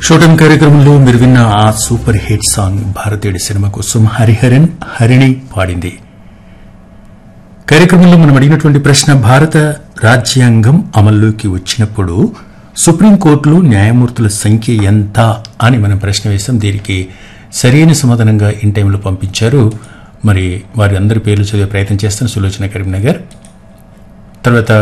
shooting కార్యక్రమంలో మీరు విన్న ఆ సూపర్ హిట్ సాంగ్ భారతీయుడి సినిమా కోసం హరిహరన్ హరిణి పాడింది కార్యక్రమంలో మనం అడిగినటువంటి ప్రశ్న భారత రాజ్యాంగం అమల్లోకి వచ్చినప్పుడు సుప్రీంకోర్టులో న్యాయమూర్తుల సంఖ్య ఎంత అని మనం ప్రశ్న వేశాం దీనికి సరైన సమాధానంగా ఇన్ టైంలో పంపించారు మరి వారి అందరి పేర్లు చదివే ప్రయత్నం చేస్తాను సులోచన కరీంనగర్ తర్వాత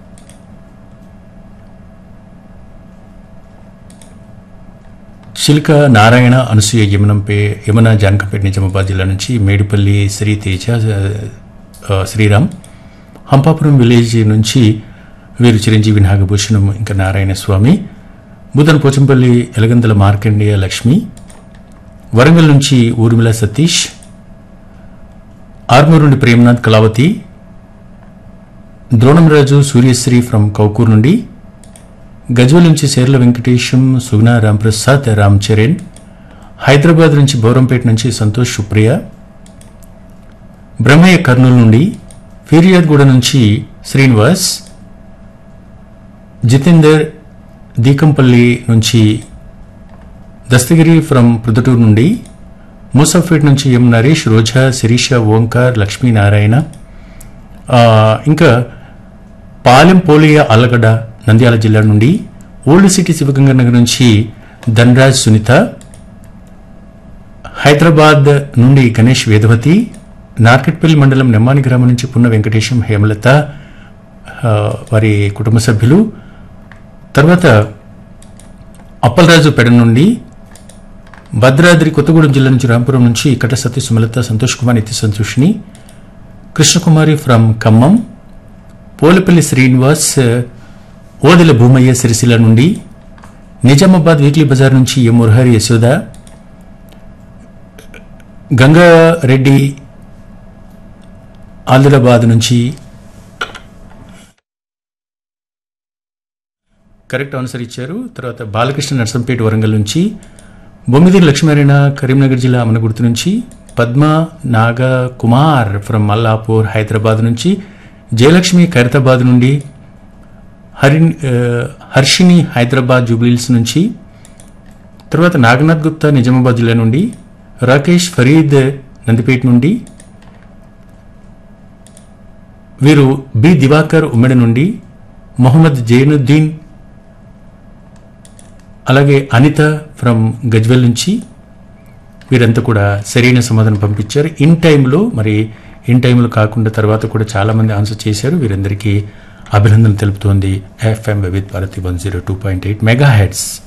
చిలుక నారాయణ అనసూయ యమునంపే యమున జానకంపేట నిజామాబాద్ జిల్లా నుంచి మేడిపల్లి శ్రీ తేజ ఆ, శ్రీరామ్ హంపాపురం విలేజ్ నుంచి వీరు చిరంజీవి నాగభూషణం ఇంకా నారాయణ స్వామి బుధన్ పోచంపల్లి ఎలగందల మార్కండేయ లక్ష్మి వరంగల్ నుంచి ఊర్మిళ సతీష్ ఆర్మూరు నుండి ప్రేమనాథ్ కళావతి ద్రోణంరాజు సూర్యశ్రీ ఫ్రమ్ కౌకూర్ నుండి గజ్వల్ నుంచి సేర్ల వెంకటేశం సుగుణ రాంప్రసాద్ రామ్ చరణ్ హైదరాబాద్ నుంచి బౌరంపేట నుంచి సంతోష్ సుప్రియ బ్రహ్మయ్య కర్నూలు నుండి ఫిర్యాద్గూడ నుంచి శ్రీనివాస్ జితేందర్ దీకంపల్లి నుంచి దస్తగిరి ఫ్రమ్ ప్రొద్దుటూరు నుండి ముసాఫేట్ నుంచి ఎం నరేష్ రోజా శిరీష ఓంకార్ లక్ష్మీనారాయణ ఆ, ఇంకా పాలెం పోలియా అల్లగడ్డ నంద్యాల జిల్లా నుండి ఓల్డ్ సిటీ శివగంగా నగర్ నుంచి ధనరాజ్ సునీత హైదరాబాద్ నుండి గణేష్ వేదవతి నార్కెట్పల్లి మండలం నెమ్మాని గ్రామం నుంచి పున్న వెంకటేశం హేమలత ఆ, వారి కుటుంబ సభ్యులు తర్వాత అప్పలరాజు పెడ నుండి భద్రాద్రి కొత్తగూడెం జిల్లా నుంచి రాంపురం నుంచి కట సతీ సుమలత సంతోష్ కుమార్ నిత్య సంతోషిని కృష్ణకుమారి ఫ్రమ్ ఖమ్మం పోలపల్లి శ్రీనివాస్ ఓదెల భూమయ్య సిరిసిల్ల నుండి నిజామాబాద్ వీక్లీ బజార్ నుంచి ఎం మురహరి యశోద గంగారెడ్డి ఆదిలాబాద్ నుంచి కరెక్ట్ ఆన్సర్ ఇచ్చారు తర్వాత బాలకృష్ణ నర్సంపేట వరంగల్ నుంచి బొమ్మిది లక్ష్మీనారాయణ కరీంనగర్ జిల్లా అమనగుర్తు నుంచి పద్మ నాగ కుమార్ ఫ్రమ్ మల్లాపూర్ హైదరాబాద్ నుంచి జయలక్ష్మి ఖైరతాబాద్ నుండి హరి ఆ, హర్షిని హైదరాబాద్ జూబ్లీల్స్ నుంచి తర్వాత నాగనాథ్ గుప్తా నిజామాబాద్ జిల్లా నుండి రాకేష్ ఫరీద్ నందిపేట నుండి వీరు బి దివాకర్ ఉమ్మెడ నుండి మొహమ్మద్ జైనుద్దీన్ అలాగే అనిత ఫ్రమ్ గజ్వెల్ నుంచి వీరంతా కూడా సరైన సమాధానం పంపించారు ఇన్ టైంలో మరి ఇన్ టైంలో కాకుండా తర్వాత కూడా చాలా మంది ఆన్సర్ చేశారు వీరందరికీ అభినందనలు తెలుపుతోంది FM Vividh Bharati one zero two point eight mega heads